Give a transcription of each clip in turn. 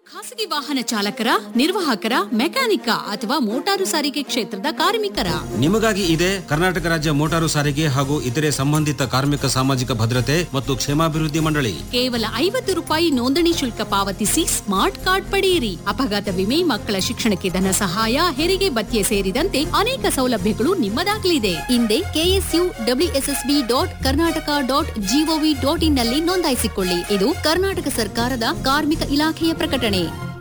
ಖಾಸಗಿ ವಾಹನ ಚಾಲಕರ ನಿರ್ವಾಹಕರ ಮೆಕ್ಯಾನಿಕ ಅಥವಾ ಮೋಟಾರು ಸಾರಿಗೆ ಕ್ಷೇತ್ರದ ಕಾರ್ಮಿಕರ ನಿಮಗಾಗಿ ಇದೆ ಕರ್ನಾಟಕ ರಾಜ್ಯ ಮೋಟಾರು ಸಾರಿಗೆ ಹಾಗೂ ಇತರೆ ಸಂಬಂಧಿತ ಕಾರ್ಮಿಕ ಸಾಮಾಜಿಕ ಭದ್ರತೆ ಮತ್ತು ಕ್ಷೇಮಾಭಿವೃದ್ಧಿ ಮಂಡಳಿ ಕೇವಲ ಐವತ್ತು ರೂಪಾಯಿ ನೋಂದಣಿ ಶುಲ್ಕ ಪಾವತಿಸಿ ಸ್ಮಾರ್ಟ್ ಕಾರ್ಡ್ ಪಡೆಯಿರಿ ಅಪಘಾತ ವಿಮೆ ಮಕ್ಕಳ ಶಿಕ್ಷಣಕ್ಕೆ ಧನ ಸಹಾಯ ಹೆರಿಗೆ ಭತ್ಯೆ ಸೇರಿದಂತೆ ಅನೇಕ ಸೌಲಭ್ಯಗಳು ನಿಮ್ಮದಾಗಲಿದೆ ಹಿಂದೆ KSU WSSB dot Karnataka dot GOV dot in ನಲ್ಲಿ ನೋಂದಾಯಿಸಿಕೊಳ್ಳಿ ಇದು ಕರ್ನಾಟಕ ಸರ್ಕಾರದ ಕಾರ್ಮಿಕ ಇಲಾಖೆಯ ಪ್ರಕಟಣೆ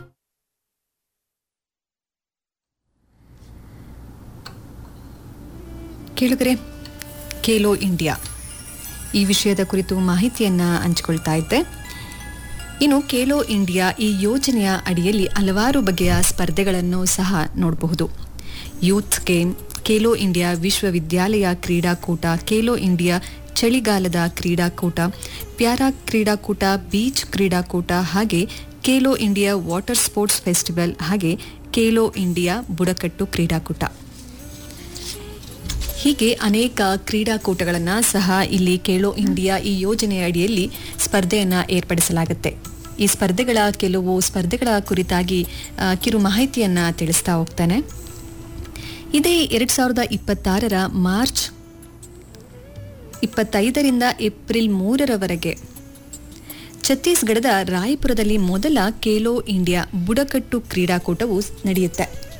ಕೇಳುಗರೆ ಖೇಲೋ ಇಂಡಿಯಾ ಈ ವಿಷಯದ ಕುರಿತು ಮಾಹಿತಿಯನ್ನ ಹಂಚಿಕೊಳ್ತಾ ಇದ್ದೆ ಇನ್ನು ಖೇಲೋ ಇಂಡಿಯಾ ಈ ಯೋಜನೆಯ ಅಡಿಯಲ್ಲಿ ಹಲವಾರು ಬಗೆಯ ಸ್ಪರ್ಧೆಗಳನ್ನು ಸಹ ನೋಡಬಹುದು ಯೂತ್ ಗೇಮ್ ಖೇಲೋ ಇಂಡಿಯಾ ವಿಶ್ವವಿದ್ಯಾಲಯ ಕ್ರೀಡಾಕೂಟ ಖೇಲೋ ಇಂಡಿಯಾ ಚಳಿಗಾಲದ ಕ್ರೀಡಾಕೂಟ ಪ್ಯಾರಾ ಕ್ರೀಡಾಕೂಟ ಬೀಚ್ ಕ್ರೀಡಾಕೂಟ ಹಾಗೆ Khelo India water sports festival ಹಾಗೆ ಖೇಲೋ ಇಂಡಿಯಾ ಬುಡಕಟ್ಟು ಕ್ರೀಡಾಕೂಟ ಹೀಗೆ ಅನೇಕ ಕ್ರೀಡಾಕೂಟಗಳನ್ನು ಸಹ ಇಲ್ಲಿ ಖೇಲೋ ಇಂಡಿಯಾ ಈ ಯೋಜನೆಯ ಅಡಿಯಲ್ಲಿ ಸ್ಪರ್ಧೆಯನ್ನು ಏರ್ಪಡಿಸಲಾಗುತ್ತೆ ಈ ಸ್ಪರ್ಧೆಗಳ ಕೆಲವು ಸ್ಪರ್ಧೆಗಳ ಕುರಿತಾಗಿ ಆ, ಕಿರು ಮಾಹಿತಿಯನ್ನ ತಿಳಿಸ್ತಾ ಹೋಗ್ತಾನೆ ಇದೇ ಎರಡ್ ಸಾವಿರದ ಇಪ್ಪತ್ತಾರರ ಮಾರ್ಚ್ ಇಪ್ಪತ್ತೈದರಿಂದ ಏಪ್ರಿಲ್ ಮೂರರವರೆಗೆ ಛತ್ತೀಸ್ಗಢದ ರಾಯಪುರದಲ್ಲಿ ಮೊದಲ ಖೇಲೋ ಇಂಡಿಯಾ ಬುಡಕಟ್ಟು ಕ್ರೀಡಾಕೂಟವು ನಡೆಯುತ್ತೆ